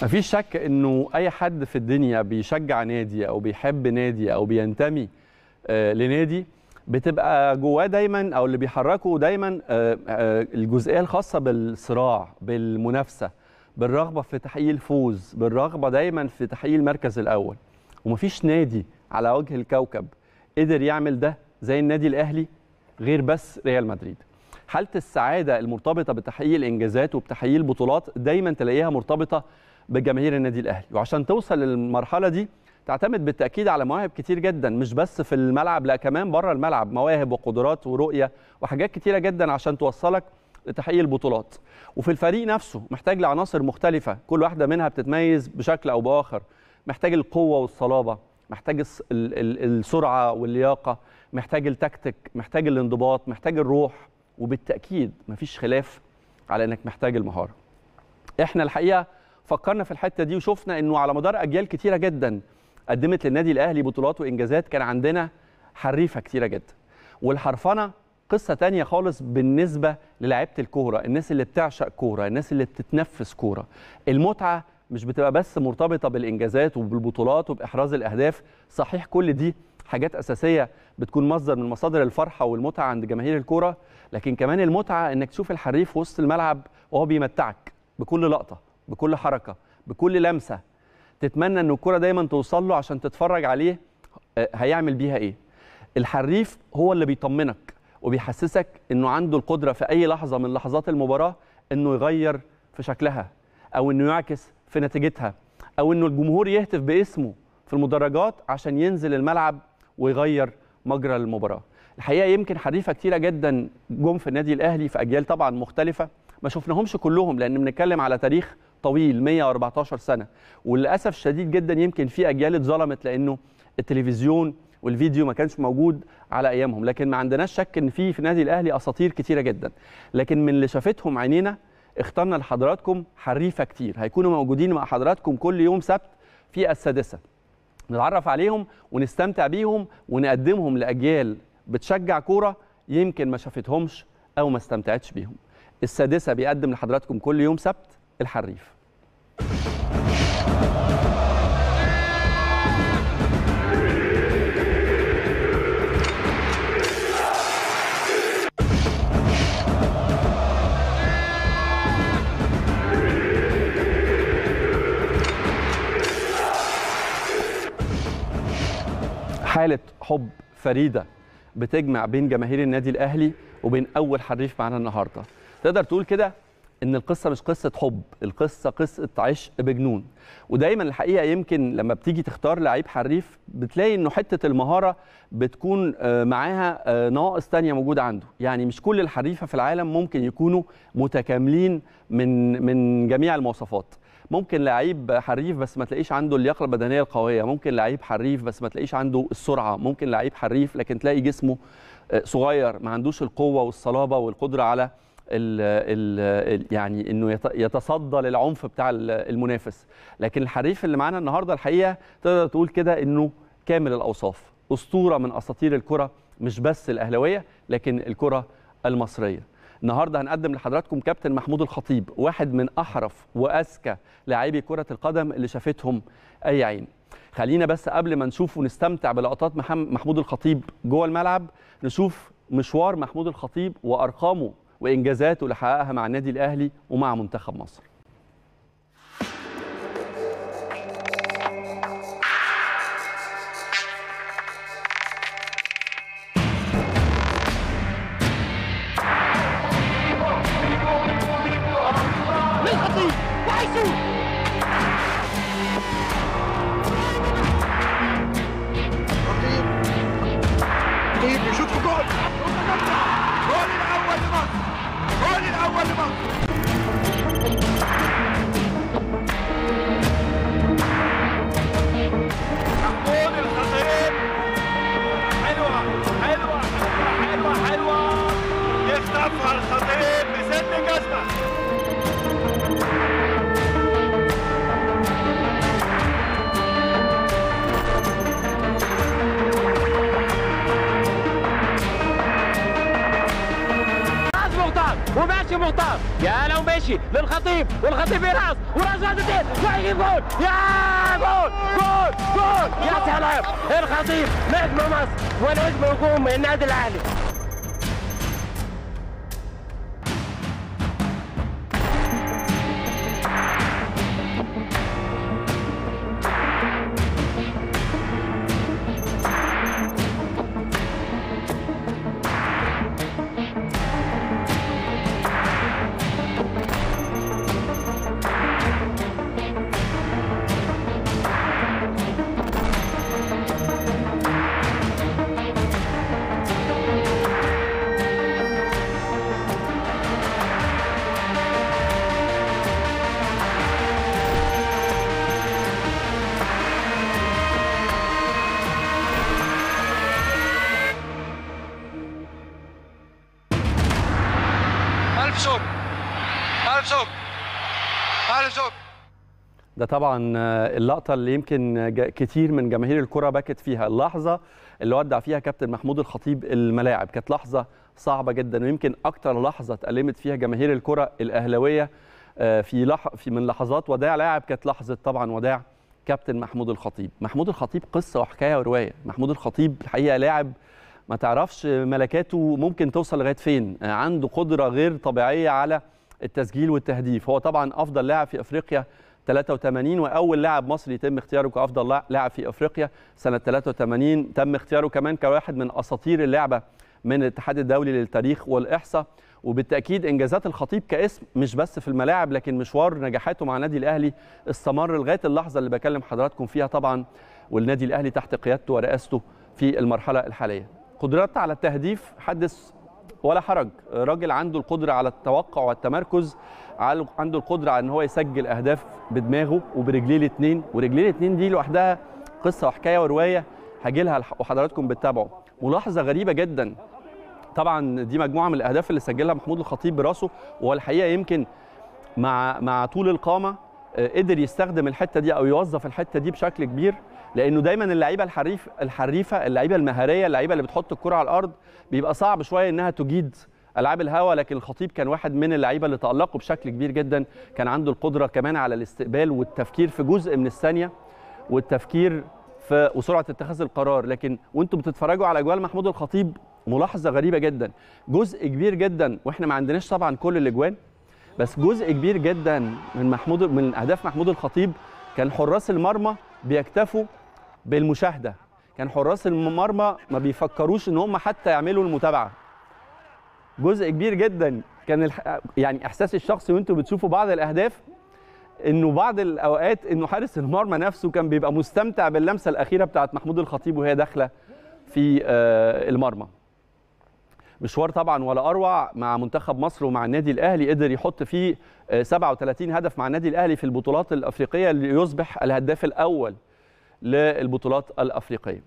مفيش شك انه اي حد في الدنيا بيشجع نادي او بيحب نادي او بينتمي آه، لنادي بتبقى جواه دايما او اللي بيحركه دايما آه، آه، الجزئيه الخاصه بالصراع بالمنافسه بالرغبه في تحقيق الفوز بالرغبه دايما في تحقيق المركز الاول ومفيش نادي على وجه الكوكب قدر يعمل ده زي النادي الاهلي غير بس ريال مدريد حاله السعاده المرتبطه بتحقيق الانجازات وبتحقيق البطولات دايما تلاقيها مرتبطه بجماهير النادي الاهلي وعشان توصل للمرحله دي تعتمد بالتاكيد على مواهب كتير جدا مش بس في الملعب لا كمان بره الملعب مواهب وقدرات ورؤيه وحاجات كتيره جدا عشان توصلك لتحقيق البطولات وفي الفريق نفسه محتاج لعناصر مختلفه كل واحده منها بتتميز بشكل او باخر محتاج القوه والصلابه محتاج الس- ال- ال- السرعه واللياقه محتاج التكتيك محتاج الانضباط محتاج الروح وبالتاكيد مفيش خلاف على انك محتاج المهاره احنا الحقيقه فكرنا في الحته دي وشفنا انه على مدار اجيال كتيره جدا قدمت للنادي الاهلي بطولات وانجازات كان عندنا حريفه كتيره جدا والحرفنه قصه تانية خالص بالنسبه للاعيبه الكوره الناس اللي بتعشق كوره الناس اللي بتتنفس كوره المتعه مش بتبقى بس مرتبطه بالانجازات وبالبطولات وباحراز الاهداف صحيح كل دي حاجات اساسيه بتكون مصدر من مصادر الفرحه والمتعه عند جماهير الكوره لكن كمان المتعه انك تشوف الحريف وسط الملعب وهو بيمتعك بكل لقطه بكل حركه بكل لمسه تتمنى ان الكره دايما توصل له عشان تتفرج عليه آه، هيعمل بيها ايه الحريف هو اللي بيطمنك وبيحسسك انه عنده القدره في اي لحظه من لحظات المباراه انه يغير في شكلها او انه يعكس في نتيجتها او انه الجمهور يهتف باسمه في المدرجات عشان ينزل الملعب ويغير مجرى المباراه الحقيقه يمكن حريفه كتيره جدا جم في النادي الاهلي في اجيال طبعا مختلفه ما شفناهمش كلهم لان بنتكلم على تاريخ طويل 114 سنه وللاسف الشديد جدا يمكن في اجيال اتظلمت لانه التلفزيون والفيديو ما كانش موجود على ايامهم لكن ما عندناش شك ان في في النادي الاهلي اساطير كتيره جدا لكن من اللي شافتهم عينينا اخترنا لحضراتكم حريفه كتير هيكونوا موجودين مع حضراتكم كل يوم سبت في السادسه نتعرف عليهم ونستمتع بيهم ونقدمهم لاجيال بتشجع كوره يمكن ما شافتهمش او ما استمتعتش بيهم السادسه بيقدم لحضراتكم كل يوم سبت الحريف حالة حب فريدة بتجمع بين جماهير النادي الأهلي وبين أول حريف معانا النهاردة تقدر تقول كده إن القصة مش قصة حب القصة قصة عشق بجنون ودايما الحقيقة يمكن لما بتيجي تختار لعيب حريف بتلاقي إنه حتة المهارة بتكون آه، معاها آه، نواقص تانية موجودة عنده يعني مش كل الحريفة في العالم ممكن يكونوا متكاملين من من جميع المواصفات ممكن لعيب حريف بس ما تلاقيش عنده اللياقه البدنيه القويه ممكن لعيب حريف بس ما تلاقيش عنده السرعه ممكن لعيب حريف لكن تلاقي جسمه آه، صغير ما عندوش القوه والصلابه والقدره على ال ال يعني انه يت- يتصدى للعنف بتاع ال- المنافس لكن الحريف اللي معانا النهارده الحقيقه تقدر تقول كده انه كامل الاوصاف اسطوره من اساطير الكره مش بس الاهلاويه لكن الكره المصريه النهارده هنقدم لحضراتكم كابتن محمود الخطيب واحد من احرف واذكى لاعبي كره القدم اللي شافتهم اي عين خلينا بس قبل ما نشوف ونستمتع بلقطات محم- محمود الخطيب جوه الملعب نشوف مشوار محمود الخطيب وارقامه وانجازاته اللي حققها مع النادي الاهلي ومع منتخب مصر للخطيب وعيسو رقيب رقيب يشوط في جول جول الاول لمصر جول الاول لمصر محمود الخطيب حلوه حلوه حلوه حلوه يخطفها الخطيب بسن جزمه خلاص مختار وماشي مختار يا لو ماشي للخطيب الخطيب والخطيب يراس وراس واحد اثنين ويجيب جول يا جول جول جول يا سلام الخطيب نجم مصر ونجم هجوم النادي الاهلي ألف شكر ألف شكر ألف شكر ده طبعا آه، اللقطه اللي يمكن جا- كتير من جماهير الكره بكت فيها اللحظه اللي ودع فيها كابتن محمود الخطيب الملاعب كانت لحظه صعبه جدا ويمكن اكتر لحظه اتألمت فيها جماهير الكره الاهلاويه آه، في لح في من لحظات وداع لاعب كانت لحظه طبعا وداع كابتن محمود الخطيب محمود الخطيب قصه وحكايه وروايه محمود الخطيب الحقيقه لاعب ما تعرفش ملكاته ممكن توصل لغايه فين آه، عنده قدره غير طبيعيه على التسجيل والتهديف هو طبعا افضل لاعب في افريقيا 83 واول لاعب مصري يتم اختياره كافضل لا- لاعب في افريقيا سنه 83 تم اختياره كمان كواحد من اساطير اللعبه من الاتحاد الدولي للتاريخ والاحصاء وبالتاكيد انجازات الخطيب كاسم مش بس في الملاعب لكن مشوار نجاحاته مع النادي الاهلي استمر لغايه اللحظه اللي بكلم حضراتكم فيها طبعا والنادي الاهلي تحت قيادته ورئاسته في المرحله الحاليه قدرات على التهديف حدث ولا حرج راجل عنده القدرة على التوقع والتمركز عال- عنده القدرة على ان هو يسجل اهداف بدماغه وبرجليه الاثنين ورجليه الاثنين دي لوحدها قصة وحكاية ورواية هاجي لها لح- وحضراتكم بتتابعوا ملاحظة غريبة جدا طبعا دي مجموعة من الاهداف اللي سجلها محمود الخطيب براسه والحقيقة يمكن مع مع طول القامه آه، قدر يستخدم الحته دي او يوظف الحته دي بشكل كبير لانه دايما اللعيبه الحريف الحريفه اللعيبه المهاريه اللعيبه اللي بتحط الكره على الارض بيبقى صعب شويه انها تجيد العاب الهوا لكن الخطيب كان واحد من اللعيبه اللي تالقوا بشكل كبير جدا كان عنده القدره كمان على الاستقبال والتفكير في جزء من الثانيه والتفكير في وسرعه اتخاذ القرار لكن وانتم بتتفرجوا على اجوال محمود الخطيب ملاحظه غريبه جدا جزء كبير جدا واحنا ما عندناش طبعا كل الاجوان بس جزء كبير جدا من محمود من اهداف محمود الخطيب كان حراس المرمى بيكتفوا بالمشاهده كان حراس المرمى ما بيفكروش ان هم حتى يعملوا المتابعه جزء كبير جدا كان الح... يعني احساسي الشخصي وانتم بتشوفوا بعض الاهداف انه بعض الاوقات انه حارس المرمى نفسه كان بيبقى مستمتع باللمسه الاخيره بتاعت محمود الخطيب وهي داخله في آه، المرمى مشوار طبعا ولا اروع مع منتخب مصر ومع النادي الاهلي قدر يحط فيه آه، 37 هدف مع النادي الاهلي في البطولات الافريقيه اللي يصبح الهداف الاول للبطولات الافريقيه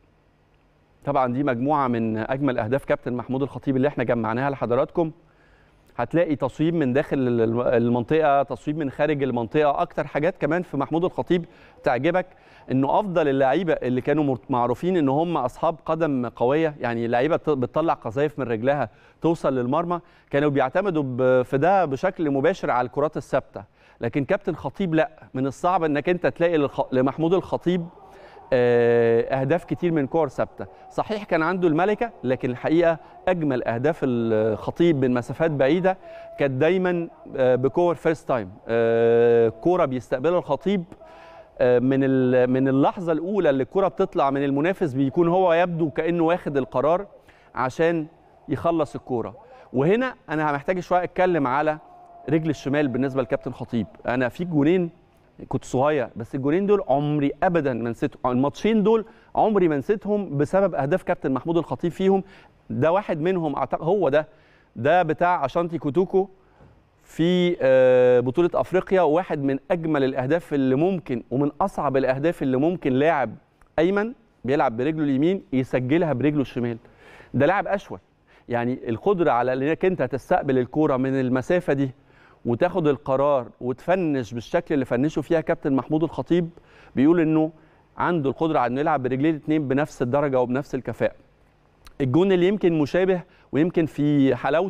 طبعا دي مجموعه من اجمل اهداف كابتن محمود الخطيب اللي احنا جمعناها لحضراتكم هتلاقي تصويب من داخل الم- المنطقه تصويب من خارج المنطقه اكتر حاجات كمان في محمود الخطيب تعجبك انه افضل اللعيبه اللي كانوا مر- معروفين ان هم اصحاب قدم قويه يعني لعيبه بت- بتطلع قذايف من رجلها توصل للمرمى كانوا بيعتمدوا ب- في ده بشكل مباشر على الكرات الثابته لكن كابتن خطيب لا من الصعب انك انت تلاقي للخ- لمحمود الخطيب آه، اهداف كتير من كور ثابته صحيح كان عنده الملكه لكن الحقيقه اجمل اهداف الخطيب من مسافات بعيده كانت دايما آه، بكور فيرست تايم كوره بيستقبلها الخطيب آه، من ال- من اللحظه الاولى اللي الكره بتطلع من المنافس بيكون هو يبدو كانه واخد القرار عشان يخلص الكوره وهنا انا محتاج شويه اتكلم على رجل الشمال بالنسبه لكابتن خطيب انا في جونين كنت صغير بس الجونين دول عمري ابدا ما نسيتهم الماتشين دول عمري ما نسيتهم بسبب اهداف كابتن محمود الخطيب فيهم ده واحد منهم اعتقد هو ده ده بتاع اشانتي كوتوكو في آه، بطولة افريقيا واحد من اجمل الاهداف اللي ممكن ومن اصعب الاهداف اللي ممكن لاعب ايمن بيلعب برجله اليمين يسجلها برجله الشمال ده لاعب اشول يعني القدرة على انك انت تستقبل الكورة من المسافة دي وتاخد القرار وتفنش بالشكل اللي فنشه فيها كابتن محمود الخطيب بيقول انه عنده القدرة على انه يلعب برجليه الاثنين بنفس الدرجة وبنفس الكفاءة الجون اللي يمكن مشابه ويمكن في حلاوته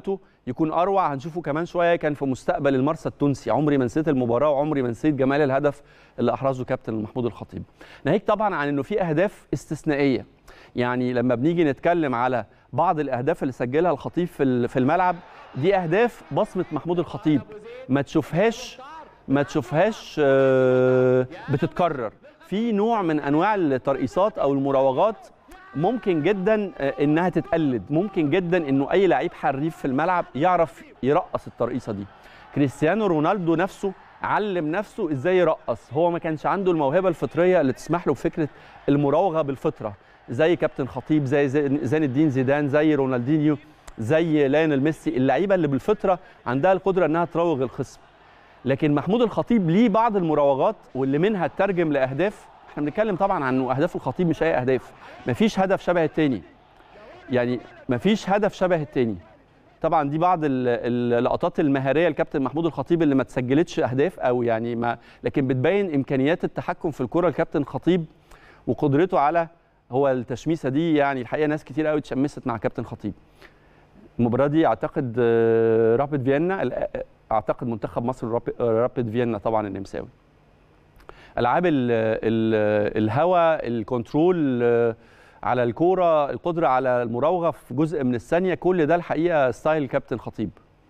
يكون اروع هنشوفه كمان شويه كان في مستقبل المرسى التونسي عمري ما نسيت المباراه وعمري ما نسيت جمال الهدف اللي احرزه كابتن محمود الخطيب ناهيك طبعا عن انه في اهداف استثنائيه يعني لما بنيجي نتكلم على بعض الاهداف اللي سجلها الخطيب في ال- في الملعب دي اهداف بصمه محمود الخطيب ما تشوفهاش ما تشوفهاش آه، بتتكرر في نوع من انواع الترقيصات او المراوغات ممكن جدا آه، انها تتقلد ممكن جدا انه اي لعيب حريف في الملعب يعرف يرقص الترقيصه دي كريستيانو رونالدو نفسه علم نفسه ازاي يرقص هو ما كانش عنده الموهبه الفطريه اللي تسمح له بفكره المراوغه بالفطره زي كابتن خطيب زي زي- زين الدين زيدان زي رونالدينيو زي ليونيل ميسي اللعيبه اللي بالفطره عندها القدره انها تراوغ الخصم لكن محمود الخطيب ليه بعض المراوغات واللي منها تترجم لاهداف احنا بنتكلم طبعا عن اهداف الخطيب مش اي اهداف مفيش هدف شبه التاني يعني مفيش هدف شبه التاني طبعا دي بعض ال- اللقطات المهاريه لكابتن محمود الخطيب اللي ما تسجلتش اهداف او يعني ما لكن بتبين امكانيات التحكم في الكره لكابتن خطيب وقدرته على هو التشميسه دي يعني الحقيقه ناس كتير قوي اتشمست مع كابتن خطيب المباراه دي اعتقد آه، رابد فيينا الأ- اعتقد منتخب مصر راب- رابد فيينا طبعا النمساوي العاب ال ال الهوا الكنترول آه، على الكوره القدره على المراوغه في جزء من الثانيه كل ده الحقيقه ستايل كابتن خطيب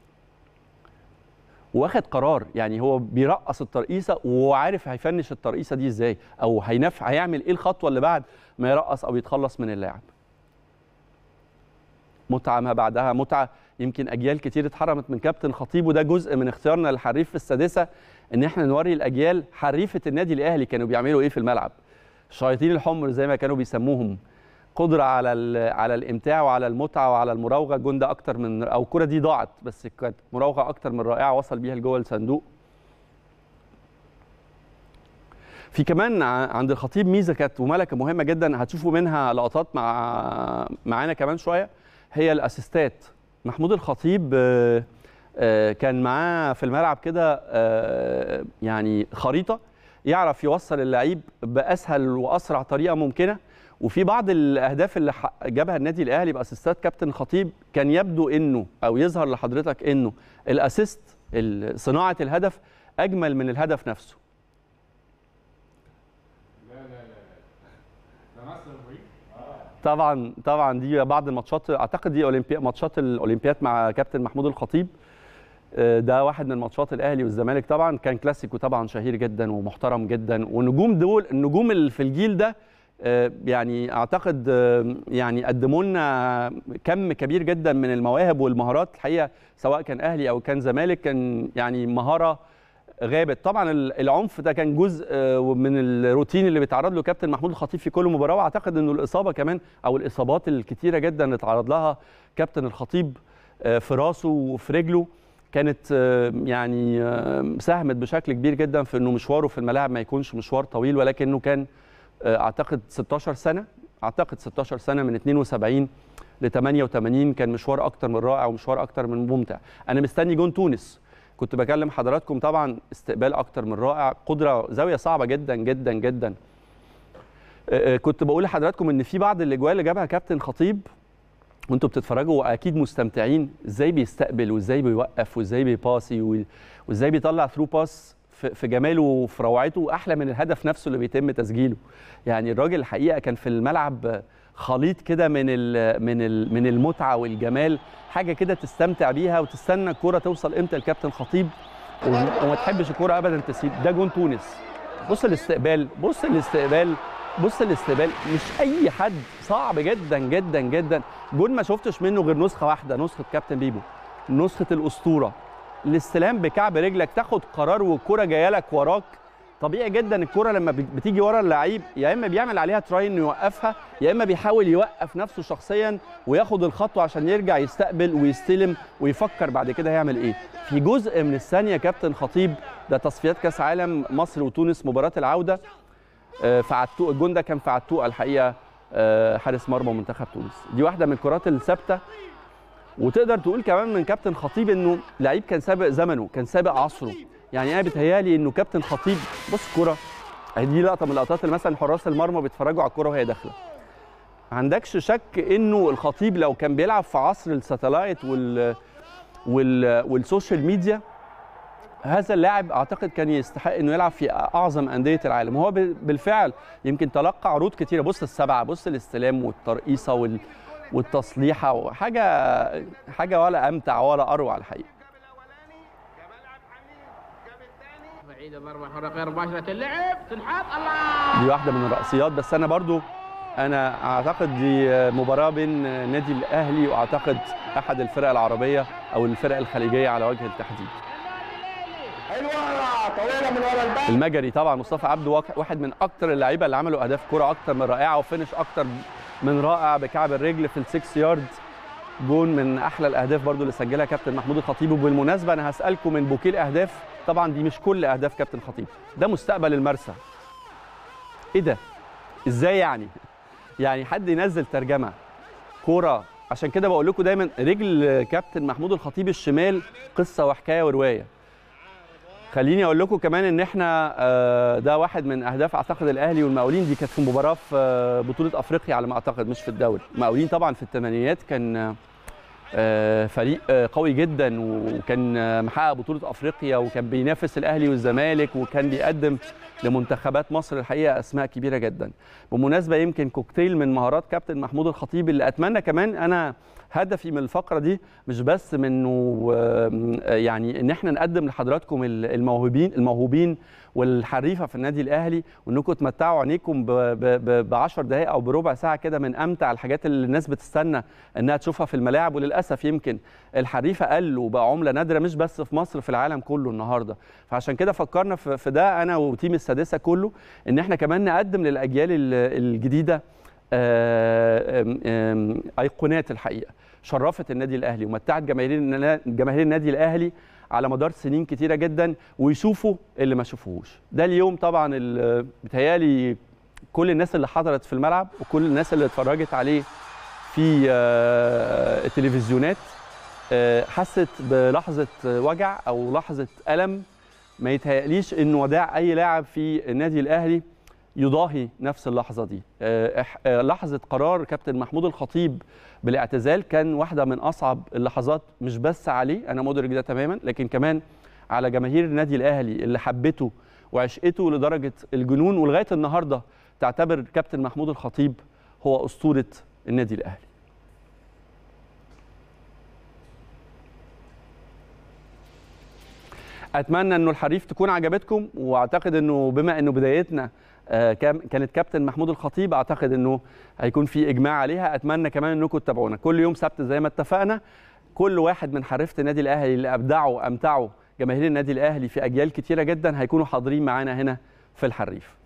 واخد قرار يعني هو بيرقص الترقيصه وعارف هيفنش الترقيصه دي ازاي او هينفع هيعمل ايه الخطوه اللي بعد ما يرقص او يتخلص من اللاعب متعه ما بعدها متعه يمكن اجيال كتير اتحرمت من كابتن خطيب وده جزء من اختيارنا للحريف في السادسه ان احنا نوري الاجيال حريفه النادي الاهلي كانوا بيعملوا ايه في الملعب الشياطين الحمر زي ما كانوا بيسموهم قدره على ال- على الامتاع وعلى المتعه وعلى المراوغه الجون ده اكتر من او الكره دي ضاعت بس كانت مراوغه اكتر من رائعه وصل بيها لجوه الصندوق في كمان ع- عند الخطيب ميزه كانت وملكه مهمه جدا هتشوفوا منها لقطات مع معانا كمان شويه هي الاسيستات محمود الخطيب آه، آه، كان معاه في الملعب كده آه، يعني خريطه يعرف يوصل اللعيب باسهل واسرع طريقه ممكنه وفي بعض الاهداف اللي ح- جابها النادي الاهلي باسيستات كابتن الخطيب كان يبدو انه او يظهر لحضرتك انه الاسيست ال- صناعه الهدف اجمل من الهدف نفسه طبعا طبعا دي بعض الماتشات اعتقد دي اولمبيا ماتشات الاولمبياد مع كابتن محمود الخطيب آه، ده واحد من ماتشات الاهلي والزمالك طبعا كان كلاسيكو طبعا شهير جدا ومحترم جدا والنجوم دول النجوم اللي في الجيل ده آه، يعني اعتقد آه، يعني قدموا لنا كم كبير جدا من المواهب والمهارات الحقيقه سواء كان اهلي او كان زمالك كان يعني مهاره غابت طبعا ال- العنف ده كان جزء آه، من الروتين اللي بيتعرض له كابتن محمود الخطيب في كل مباراه واعتقد انه الاصابه كمان او الاصابات الكتيره جدا اللي اتعرض لها كابتن الخطيب آه، في راسه وفي رجله كانت آه، يعني آه، ساهمت بشكل كبير جدا في انه مشواره في الملاعب ما يكونش مشوار طويل ولكنه كان آه، اعتقد 16 سنه اعتقد 16 سنه من 72 ل 88 كان مشوار اكتر من رائع ومشوار اكتر من ممتع انا مستني جون تونس كنت بكلم حضراتكم طبعا استقبال اكتر من رائع قدره زاويه صعبه جدا جدا جدا آه، آه، كنت بقول لحضراتكم ان في بعض الاجوال اللي جابها كابتن خطيب وانتوا بتتفرجوا واكيد مستمتعين ازاي بيستقبل وازاي بيوقف وازاي بيباسي و- وازاي بيطلع ثرو باس في في جماله وفي روعته احلى من الهدف نفسه اللي بيتم تسجيله يعني الراجل الحقيقه كان في الملعب خليط كده من ال من ال من المتعه والجمال حاجه كده تستمتع بيها وتستنى الكوره توصل امتى لكابتن خطيب و- وما تحبش الكوره ابدا تسيب ده جون تونس بص الاستقبال بص الاستقبال بص الاستقبال مش اي حد صعب جدا جدا جدا جون ما شفتش منه غير نسخه واحده نسخه كابتن بيبو نسخه الاسطوره الاستلام بكعب رجلك تاخد قرار والكره جايه لك وراك طبيعي جدا الكره لما بت- بتيجي ورا اللعيب يا اما بيعمل عليها تراي انه يوقفها يا اما بيحاول يوقف نفسه شخصيا وياخد الخطوه عشان يرجع يستقبل ويستلم ويفكر بعد كده هيعمل ايه في جزء من الثانيه كابتن خطيب ده تصفيات كاس عالم مصر وتونس مباراه العوده آه، في عتوق الجون ده كان في عتوق الحقيقه آه، حارس مرمى منتخب تونس دي واحده من الكرات الثابته وتقدر تقول كمان من كابتن خطيب انه لعيب كان سابق زمنه كان سابق عصره يعني انا بيتهيالي انه كابتن خطيب بص الكوره اهي دي لقطه من اللقطات اللي مثلا حراس المرمى بيتفرجوا على الكوره وهي داخله ما عندكش شك انه الخطيب لو كان بيلعب في عصر الساتلايت وال وال- والسوشيال ميديا هذا اللاعب اعتقد كان يستحق انه يلعب في اعظم انديه العالم وهو بال- بالفعل يمكن تلقى عروض كتيره بص السبعه بص الاستلام والترقيصه وال والتصليحه وحاجه حاجه ولا امتع ولا اروع الحقيقه بعيدة ضربة حرة غير مباشرة اللعب تنحط الله دي واحده من الرأسيات بس انا برضو انا اعتقد دي مباراه بين نادي الاهلي واعتقد احد الفرق العربيه او الفرق الخليجيه على وجه التحديد حلوه طويله من ورا الباب المجري طبعا مصطفى عبده واك- واحد من اكتر اللعيبه اللي عملوا اهداف كره اكتر من رائعه وفينش اكتر من رائع بكعب الرجل في السكس يارد جون من احلى الاهداف برضو اللي سجلها كابتن محمود الخطيب وبالمناسبه انا هسالكم من بوكيه الاهداف طبعا دي مش كل اهداف كابتن خطيب ده مستقبل المرسى ايه ده ازاي يعني يعني حد ينزل ترجمه كوره عشان كده بقول لكم دايما رجل كابتن محمود الخطيب الشمال قصه وحكايه وروايه خليني اقول لكم كمان ان احنا آه، ده واحد من اهداف اعتقد الاهلي والمقاولين دي كانت في مباراه في آه، بطوله افريقيا على ما اعتقد مش في الدوري المقاولين طبعا في الثمانينات كان آه، فريق آه، قوي جدا وكان آه، محقق بطوله افريقيا وكان بينافس الاهلي والزمالك وكان بيقدم لمنتخبات مصر الحقيقه اسماء كبيره جدا بمناسبه يمكن كوكتيل من مهارات كابتن محمود الخطيب اللي اتمنى كمان انا هدفي من الفقره دي مش بس من انه آه، يعني ان احنا نقدم لحضراتكم ال- الموهوبين الموهوبين والحريفه في النادي الاهلي وانكم تمتعوا عينيكم ب 10 دقائق او بربع ساعه كده من امتع الحاجات اللي الناس بتستنى انها تشوفها في الملاعب وللاسف يمكن الحريفه قلوا وبقى عمله نادره مش بس في مصر في العالم كله النهارده فعشان كده فكرنا في في ده انا وتيم السادسه كله ان احنا كمان نقدم للاجيال ال- الجديده آه، آم، آم، ايقونات الحقيقه شرفت النادي الاهلي ومتعت جماهير النا- جماهير النادي الاهلي على مدار سنين كتيره جدا ويشوفوا اللي ما شافوهوش ده اليوم طبعا ال- بيتهيالي كل الناس اللي حضرت في الملعب وكل الناس اللي اتفرجت عليه في آه، التلفزيونات آه، حست بلحظه وجع او لحظه الم ما يتهيأليش انه وداع اي لاعب في النادي الاهلي يضاهي نفس اللحظه دي آه، إح- آه، لحظه قرار كابتن محمود الخطيب بالاعتزال كان واحده من اصعب اللحظات مش بس عليه انا مدرك ده تماما لكن كمان على جماهير النادي الاهلي اللي حبته وعشقته لدرجه الجنون ولغايه النهارده تعتبر كابتن محمود الخطيب هو اسطوره النادي الاهلي اتمنى انه الحريف تكون عجبتكم واعتقد انه بما انه بدايتنا آه، كام- كانت كابتن محمود الخطيب اعتقد انه هيكون في اجماع عليها اتمنى كمان انكم تتابعونا كل يوم سبت زي ما اتفقنا كل واحد من حريفه النادي الاهلي اللي ابدعوا امتعوا جماهير النادي الاهلي في اجيال كتيره جدا هيكونوا حاضرين معانا هنا في الحريف